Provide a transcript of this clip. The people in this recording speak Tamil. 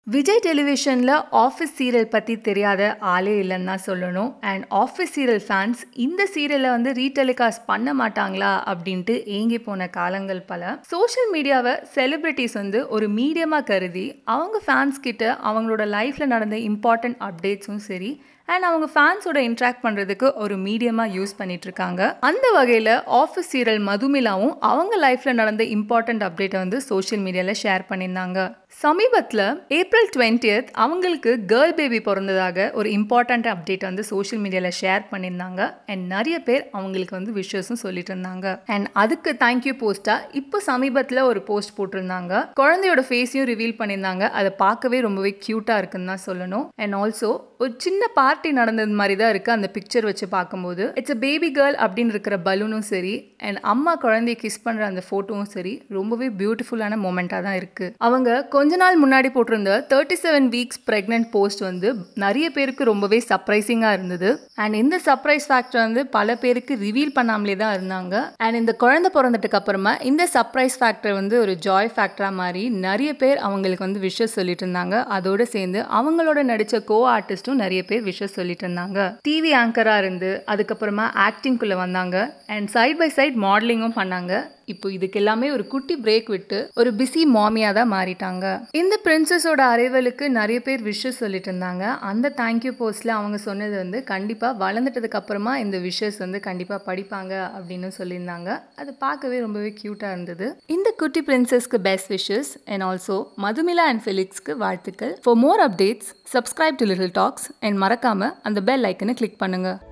விஜய் டெலிவிஷனில் ஆஃபீஸ் சீரியல் பற்றி தெரியாத ஆளே இல்லைன்னு தான் சொல்லணும் அண்ட் ஆஃபீஸ் சீரியல் ஃபேன்ஸ் இந்த சீரியலை வந்து ரீடெலிகாஸ்ட் பண்ண மாட்டாங்களா அப்படின்ட்டு ஏங்கி போன காலங்கள் பல சோஷியல் மீடியாவை செலிப்ரிட்டிஸ் வந்து ஒரு மீடியமாக கருதி அவங்க ஃபேன்ஸ் கிட்ட அவங்களோட லைஃப்பில் நடந்த இம்பார்ட்டன்ட் அப்டேட்ஸும் சரி அண்ட் அவங்க ஃபேன்ஸோட இன்ட்ராக்ட் பண்ணுறதுக்கு ஒரு மீடியமாக யூஸ் பண்ணிட்டு இருக்காங்க அந்த வகையில் ஆஃபீஸ் சீரியல் மதுமிலாவும் அவங்க லைஃப்பில் நடந்த இம்பார்ட்டன்ட் அப்டேட்டை வந்து சோஷியல் மீடியாவில் ஷேர் பண்ணியிருந்தாங்க சமீபத்தில் ஏப்ரல் டுவெண்ட்டியத் அவங்களுக்கு கேர்ள் பேபி பிறந்ததாக ஒரு இம்பார்ட்டண்ட் அப்டேட் வந்து சோஷியல் மீடியாவில் ஷேர் பண்ணியிருந்தாங்க அண்ட் நிறைய பேர் அவங்களுக்கு வந்து விஷஸும் சொல்லிட்டு இருந்தாங்க அண்ட் அதுக்கு தேங்க்யூ போஸ்ட்டாக இப்போ சமீபத்தில் ஒரு போஸ்ட் போட்டிருந்தாங்க குழந்தையோட ஃபேஸையும் ரிவீல் பண்ணியிருந்தாங்க அதை பார்க்கவே ரொம்பவே க்யூட்டாக இருக்குன்னு தான் சொல்லணும் அண்ட் ஆல்சோ ஒரு சின்ன பார்ட்டி நடந்தது மாதிரி தான் இருக்குது அந்த பிக்சர் வச்சு பார்க்கும்போது இட்ஸ் அ பேபி கேர்ள் அப்படின்னு இருக்கிற பலூனும் சரி அண்ட் அம்மா குழந்தைய கிஸ் பண்ணுற அந்த ஃபோட்டோவும் சரி ரொம்பவே பியூட்டிஃபுல்லான மூமெண்ட்டாக தான் இருக்குது அவங்க கொஞ்ச நாள் முன்னாடி போட்டிருந்த thirty seven weeks pregnant post வந்து நிறைய பேருக்கு ரொம்பவே சர்ப்ரைசிங்காக இருந்தது அண்ட் இந்த சர்ப்ரைஸ் ஃபேக்டர் வந்து பல பேருக்கு ரிவீல் பண்ணாமலே தான் இருந்தாங்க அண்ட் இந்த குழந்தை பிறந்ததுக்கு அப்புறமா இந்த சர்ப்ரைஸ் ஃபேக்டர் வந்து ஒரு ஜாய் ஃபேக்டராக மாறி நிறைய பேர் அவங்களுக்கு வந்து விஷஸ் சொல்லிட்டு இருந்தாங்க அதோட சேர்ந்து அவங்களோட நடித்த கோ ஆர்டிஸ்ட்டும் நிறைய பேர் விஷஸ் சொல்லிட்டு இருந்தாங்க டிவி ஆங்கராக இருந்து அதுக்கப்புறமா ஆக்டிங்குள்ளே வந்தாங்க அண்ட் சைட் பை சைட் மாடலிங்கும் பண்ணாங்க இப்போ இதுக்கு எல்லாமே ஒரு குட்டி பிரேக் விட்டு ஒரு பிஸி மாமியாக தான் மாறிட்டாங்க இந்த பிரின்சஸோட அரைவலுக்கு நிறைய பேர் விஷஸ் சொல்லிட்டு இருந்தாங்க அந்த தேங்க்யூ போஸ்ட்ல அவங்க சொன்னது வந்து கண்டிப்பாக வளர்ந்துட்டதுக்கு அப்புறமா இந்த விஷஸ் வந்து கண்டிப்பாக படிப்பாங்க அப்படின்னு சொல்லியிருந்தாங்க அது பார்க்கவே ரொம்பவே க்யூட்டாக இருந்தது இந்த குட்டி பிரின்சஸ்க்கு best wishes and also Madhumila and ஃபெலிக்ஸ்க்கு வாழ்த்துக்கள் for more updates subscribe to Little Talks and மறக்காமல் அந்த பெல் ஐக்கனை கிளிக் பண்ணுங்கள்